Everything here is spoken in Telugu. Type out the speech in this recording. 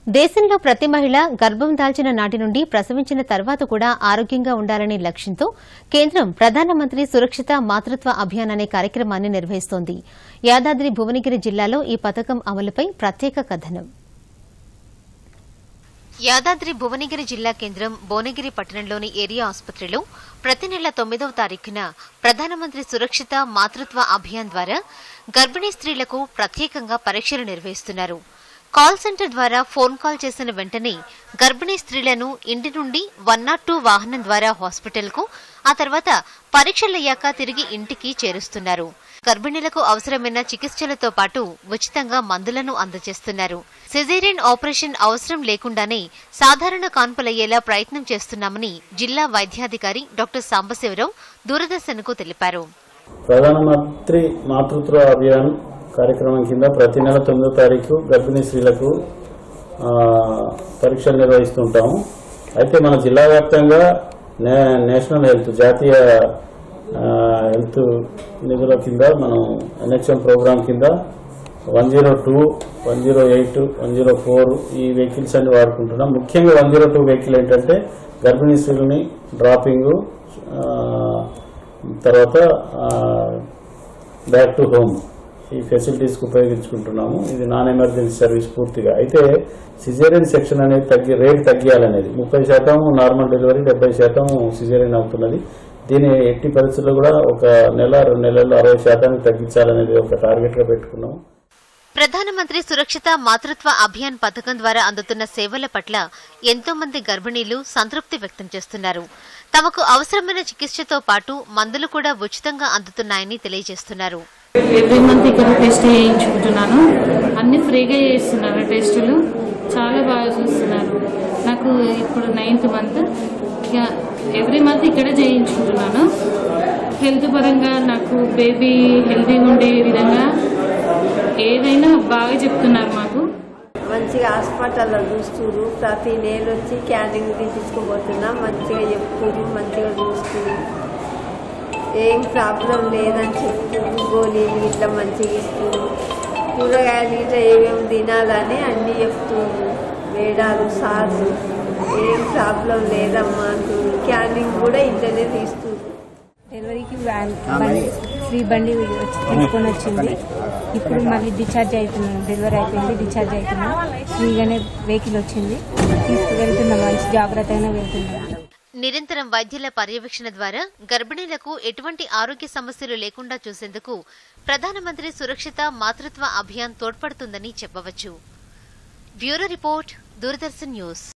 దేశంలో ప్రతి మహిళ గర్భం దాల్చిన నాటి నుండి ప్రసవించిన తర్వాత కూడా ఆరోగ్యంగా ఉండాలనే లక్ష్యంతో కేంద్రం ప్రధానమంత్రి సురక్షిత మాతృత్వ అభియాన్ అనే కార్యక్రమాన్ని నిర్వహిస్తోంది యాదాద్రి భువనగిరి జిల్లాలో ఈ పథకం అమలుపై ప్రత్యేక కథనం యాదాద్రి భువనగిరి జిల్లా కేంద్రం భువనగిరి పట్టణంలోని ఏరియా ఆసుపత్రిలో ప్రతి నెల తొమ్మిదవ తారీఖున ప్రధానమంత్రి సురక్షిత మాతృత్వ అభియాన్ ద్వారా గర్భిణీ స్త్రీలకు ప్రత్యేకంగా పరీక్షలు నిర్వహిస్తున్నారు కాల్ సెంటర్ ద్వారా ఫోన్ కాల్ చేసిన వెంటనే గర్భిణీ స్త్రీలను ఇంటి నుండి వన్ నాట్ టూ వాహనం ద్వారా హాస్పిటల్కు ఆ తర్వాత పరీక్షలయ్యాక తిరిగి ఇంటికి చేరుస్తున్నారు గర్భిణీలకు అవసరమైన చికిత్సలతో పాటు ఉచితంగా మందులను అందజేస్తున్నారు సిజేరియన్ ఆపరేషన్ అవసరం లేకుండానే సాధారణ కాన్పులయ్యేలా ప్రయత్నం చేస్తున్నామని జిల్లా వైద్యాధికారి డాక్టర్ సాంబశివరావు దూరదర్శన్కు తెలిపారు ప్రధానమంత్రి మాతృత్వ అభియాన్ కార్యక్రమం కింద ప్రతి నెల తొమ్మిదో తారీఖు గర్భిణీ స్త్రీలకు ఆ, పరీక్షలు నిర్వహిస్తుంటాము అయితే మన జిల్లా వ్యాప్తంగా నే- నేషనల్ హెల్త్ జాతీయ ఆ, హెల్త్ నిధుల కింద మనం ఎన్హెచ్ఎం ప్రోగ్రాం కింద one zero two one zero eight one zero four ఈ వెహికల్స్ అన్ని వాడుకుంటున్నాం ముఖ్యంగా వన్ జీరో టూ వెహికల్ ఏంటంటే గర్భిణీ స్త్రీలని డ్రాపింగ్ తర్వాత బ్యాక్ టు హోమ్ ఈ ఫెసిలిటీస్కి ఉపయోగించుకుంటున్నాము ఇది నాన్ ఎమర్జెన్సీ సర్వీస్ పూర్తిగా అయితే సిజేరియన్ సెక్షన్ అనేది తగ్గి రేట్ తగ్గియాలనేది ముప్పై శాతం నార్మల్ డెలివరీ డెబ్బై శాతం సిజేరియన్ అవుతున్నది దీని ఎట్టి పరిస్థితుల్లో కూడా ఒక నెల రెండు నెలల్లో అరవై శాతానికి తగ్గించాలనేది ఒక టార్గెట్గా పెట్టుకున్నాము ప్రధానమంత్రి సురక్షిత మాతృత్వ అభియాన్ పథకం ద్వారా అందుతున్న సేవల పట్ల ఎంతో మంది గర్భిణీలు సంతృప్తి వ్యక్తం చేస్తున్నారు తమకు అవసరమైన చికిత్సతో పాటు మందులు కూడా ఉచితంగా అందుతున్నాయని తెలియజేస్తున్నారు ఎవ్రీ మంత్ ఇక్కడ టెస్ట్ చేయించుకుంటున్నాను అన్ని ఫ్రీగా చేస్తున్నారు టెస్టులు చాలా బాగా చూస్తున్నారు నాకు ఇప్పుడు నైన్త్ మంత్ ఇక ఎవ్రీ మంత్ ఇక్కడే చేయించుకుంటున్నాను హెల్త్ పరంగా నాకు బేబీ హెల్తీగా ఉండే విధంగా ఏదైనా బాగా చెప్తున్నారు మాకు మంచిగా హాస్పిటల్లో చూస్తున్నారు ప్రతి నెల వచ్చి క్యాంటీన్ తీపించుకోబోతున్నాం మంచిగా చెప్తున్నారు మంచిగా చూస్తున్నారు ఏం ప్రాబ్లం లేదని చెప్తున్నారు గోళీలు ఇట్లా మంచిగా ఇస్తున్నారు కూరగాయలు ఇట్లా ఏమేమి తినాలని అన్నీ చెప్తున్నారు మేడాలు సార్లు ఏం ప్రాబ్లం లేదమ్మా అంటున్నారు క్యాంటీన్ కూడా ఇంట్లోనే తీస్తున్నారు డెలివరీకి వ్యాన్ బండి ఫ్రీ బండి వచ్చి తీసుకొని వచ్చింది ఇప్పుడు మళ్ళీ డిశ్చార్జ్ అవుతున్నాను డెలివరీ అయిపోయింది డిశ్చార్జ్ అవుతున్నాను ఫ్రీగానే వెహికల్ వచ్చింది తీసుకువెళ్తున్నాం మంచి జాగ్రత్తగానే వెళ్తున్నాం నిరంతరం వైద్యుల పర్యవేక్షణ ద్వారా గర్భిణీలకు ఎటువంటి ఆరోగ్య సమస్యలు లేకుండా చూసేందుకు ప్రధానమంత్రి సురక్షిత మాతృత్వ అభియాన్ తోడ్పడుతుందని చెప్పవచ్చు బ్యూరో రిపోర్ట్ దూరదర్శన్ న్యూస్